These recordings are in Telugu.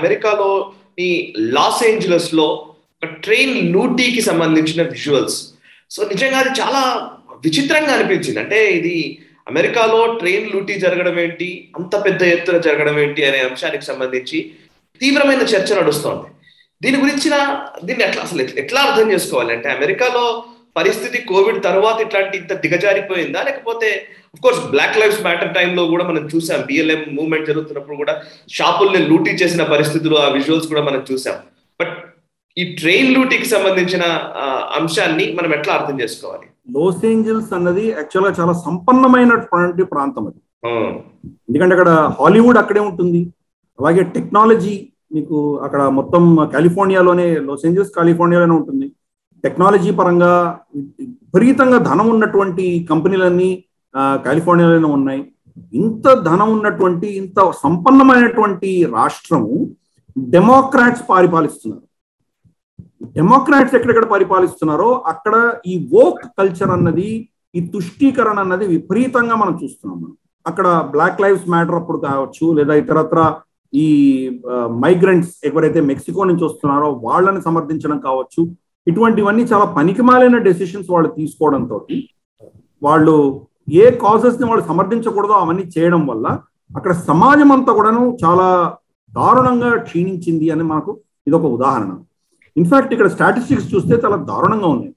అమెరికాలో ఈ లాస్ ఏంజలస్ లో ఒక ట్రైన్ లూటీకి సంబంధించిన విజువల్స్ సో నిజంగా అది చాలా విచిత్రంగా అనిపించింది అంటే ఇది అమెరికాలో ట్రైన్ లూటీ జరగడం ఏంటి అంత పెద్ద ఎత్తున జరగడం ఏంటి అనే అంశానికి సంబంధించి తీవ్రమైన చర్చ నడుస్తోంది దీని గురించిన దీన్ని ఎట్లా అసలు ఎట్లా అర్థం చేసుకోవాలి అంటే అమెరికాలో పరిస్థితి కోవిడ్ తర్వాత ఇట్లాంటి ఇంత దిగజారిపోయిందా లేకపోతే కోర్స్ బ్లాక్ లైఫ్స్ మ్యాటర్ టైంలో కూడా మనం చూసాం బిఎల్ఎం మూవ్మెంట్ జరుగుతున్నప్పుడు కూడా షాపుల్ని లూటీ చేసిన పరిస్థితులు ఆ విజువల్స్ కూడా మనం చూసాం బట్ ఈ ట్రైన్ లూటీకి సంబంధించిన అంశాన్ని మనం ఎట్లా అర్థం చేసుకోవాలి లాస్ ఏంజల్స్ అన్నది యాక్చువల్గా చాలా సంపన్నమైనటువంటి ప్రాంతం అది ఎందుకంటే అక్కడ హాలీవుడ్ అక్కడే ఉంటుంది అలాగే టెక్నాలజీ మీకు అక్కడ మొత్తం కాలిఫోర్నియాలోనే లాస్ ఏంజల్స్ కాలిఫోర్నియాలోనే ఉంటుంది టెక్నాలజీ పరంగా విపరీతంగా ధనం ఉన్నటువంటి కంపెనీలన్నీ కాలిఫోర్నియాలోనే ఉన్నాయి ఇంత ధనం ఉన్నటువంటి ఇంత సంపన్నమైనటువంటి రాష్ట్రము డెమోక్రాట్స్ పరిపాలిస్తున్నారు డెమోక్రాట్స్ ఎక్కడెక్కడ పరిపాలిస్తున్నారో అక్కడ ఈ వోక్ కల్చర్ అన్నది ఈ తుష్టీకరణ అన్నది విపరీతంగా మనం చూస్తున్నాం మనం అక్కడ బ్లాక్ లైవ్స్ మ్యాటర్ అప్పుడు కావచ్చు లేదా ఇతరత్ర ఈ మైగ్రెంట్స్ ఎవరైతే మెక్సికో నుంచి వస్తున్నారో వాళ్ళని సమర్థించడం కావచ్చు ఇటువంటివన్నీ చాలా పనికిమాలిన డెసిషన్స్ వాళ్ళు తీసుకోవడంతో వాళ్ళు ఏ కాజెస్ ని వాళ్ళు సమర్థించకూడదో అవన్నీ చేయడం వల్ల అక్కడ సమాజం అంతా కూడాను చాలా దారుణంగా క్షీణించింది అని మనకు ఇదొక ఉదాహరణ ఇన్ఫాక్ట్ ఇక్కడ స్టాటిస్టిక్స్ చూస్తే చాలా దారుణంగా ఉన్నాయి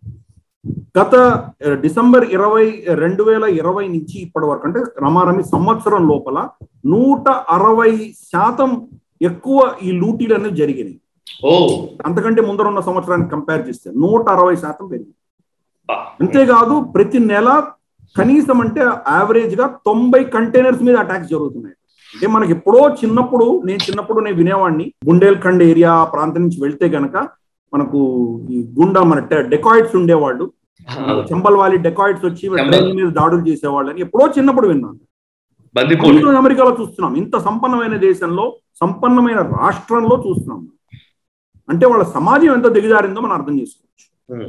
గత డిసెంబర్ ఇరవై రెండు వేల ఇరవై నుంచి ఇప్పటి వరకు అంటే రమారమి సంవత్సరం లోపల నూట అరవై శాతం ఎక్కువ ఈ లూటీలు అనేవి జరిగినాయి ఓ అంతకంటే ముందర ఉన్న సంవత్సరానికి కంపేర్ చేస్తే నూట అరవై శాతం పెరిగింది అంతేకాదు ప్రతి నెల కనీసం అంటే యావరేజ్ గా తొంభై కంటైనర్స్ మీద అటాక్స్ జరుగుతున్నాయి అంటే మనకి ఎప్పుడో చిన్నప్పుడు నేను చిన్నప్పుడు నేను వినేవాడిని బుండేల్ఖండ్ ఏరియా ప్రాంతం నుంచి వెళ్తే గనక మనకు ఈ గుండా మన డెకాయిడ్స్ ఉండేవాళ్ళు చంబల్ వాలి డెకాయిడ్స్ వచ్చి ట్రైన్ మీద దాడులు చేసేవాళ్ళని ఎప్పుడో చిన్నప్పుడు విన్నాను అమెరికాలో చూస్తున్నాం ఇంత సంపన్నమైన దేశంలో సంపన్నమైన రాష్ట్రంలో చూస్తున్నాం అంటే వాళ్ళ సమాజం ఎంత దిగజారిందో మనం అర్థం చేసుకోవచ్చు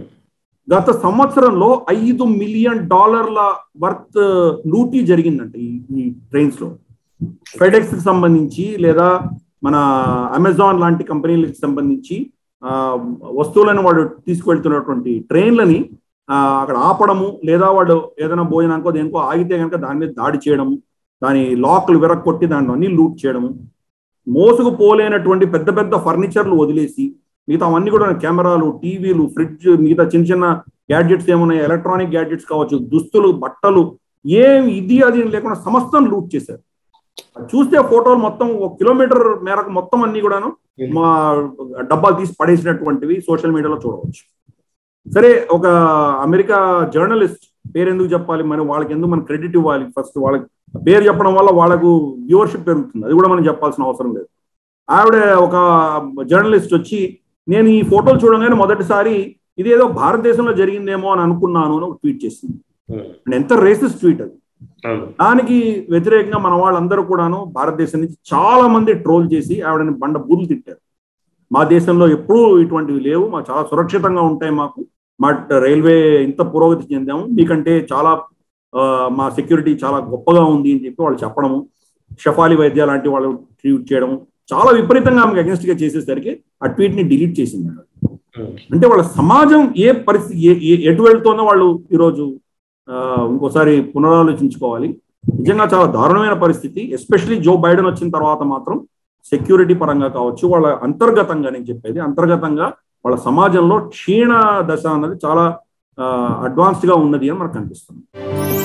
గత సంవత్సరంలో ఐదు మిలియన్ డాలర్ల వర్త్ లూటీ జరిగిందంట ఈ ట్రైన్స్ లో ఫెడెక్స్ కి సంబంధించి లేదా మన అమెజాన్ లాంటి కంపెనీలకు సంబంధించి వస్తువులను వాడు తీసుకువెళ్తున్నటువంటి ట్రైన్లని అక్కడ ఆపడము లేదా వాడు ఏదైనా భోజనానికో దేనికో ఆగితే కనుక దాని మీద దాడి చేయడము దాని లాక్లు విరక్కొట్టి దాంట్లో అన్ని లూట్ చేయడము మోసుకు పోలేనటువంటి పెద్ద పెద్ద ఫర్నిచర్లు వదిలేసి మిగతా అవన్నీ కూడా కెమెరాలు టీవీలు ఫ్రిడ్జ్ మిగతా చిన్న చిన్న గ్యాడ్జెట్స్ ఏమున్నాయి ఎలక్ట్రానిక్ గ్యాడ్జెట్స్ కావచ్చు దుస్తులు బట్టలు ఏం ఇది అది లేకుండా సమస్తం లూట్ చేశారు చూస్తే ఫోటోలు మొత్తం ఒక కిలోమీటర్ మేరకు మొత్తం అన్ని కూడాను మా డబ్బాలు తీసి పడేసినటువంటివి సోషల్ మీడియాలో చూడవచ్చు సరే ఒక అమెరికా జర్నలిస్ట్ పేరు ఎందుకు చెప్పాలి మరి వాళ్ళకి ఎందుకు మనం క్రెడిట్ ఇవ్వాలి ఫస్ట్ వాళ్ళకి పేరు చెప్పడం వల్ల వాళ్ళకు వ్యూవర్షిప్ పెరుగుతుంది అది కూడా మనం చెప్పాల్సిన అవసరం లేదు ఆవిడ ఒక జర్నలిస్ట్ వచ్చి నేను ఈ ఫోటోలు చూడగానే మొదటిసారి ఇదేదో భారతదేశంలో జరిగిందేమో అని అనుకున్నాను అని ఒక ట్వీట్ చేసింది ఎంత రేసిస్ ట్వీట్ అది దానికి వ్యతిరేకంగా మన వాళ్ళందరూ కూడాను భారతదేశం నుంచి చాలా మంది ట్రోల్ చేసి ఆవిడని బండ బూతులు తిట్టారు మా దేశంలో ఎప్పుడూ ఇటువంటివి లేవు మా చాలా సురక్షితంగా ఉంటాయి మాకు మా రైల్వే ఇంత పురోగతి చెందాము మీకంటే చాలా మా సెక్యూరిటీ చాలా గొప్పగా ఉంది అని చెప్పి వాళ్ళు చెప్పడము షఫాలి వైద్య లాంటి వాళ్ళు ట్వీట్ చేయడము చాలా విపరీతంగా ఆమెకు అగెన్స్ట్ గా చేసేసరికి ఆ ట్వీట్ ని డిలీట్ చేసింది అంటే వాళ్ళ సమాజం ఏ పరిస్థితి ఎటు వెళ్తుందో వాళ్ళు ఈరోజు ఇంకోసారి పునరాలోచించుకోవాలి నిజంగా చాలా దారుణమైన పరిస్థితి ఎస్పెషలీ జో బైడెన్ వచ్చిన తర్వాత మాత్రం సెక్యూరిటీ పరంగా కావచ్చు వాళ్ళ అంతర్గతంగా నేను చెప్పేది అంతర్గతంగా వాళ్ళ సమాజంలో క్షీణ దశ అన్నది చాలా అడ్వాన్స్డ్ గా ఉన్నది అని మనకు కనిపిస్తుంది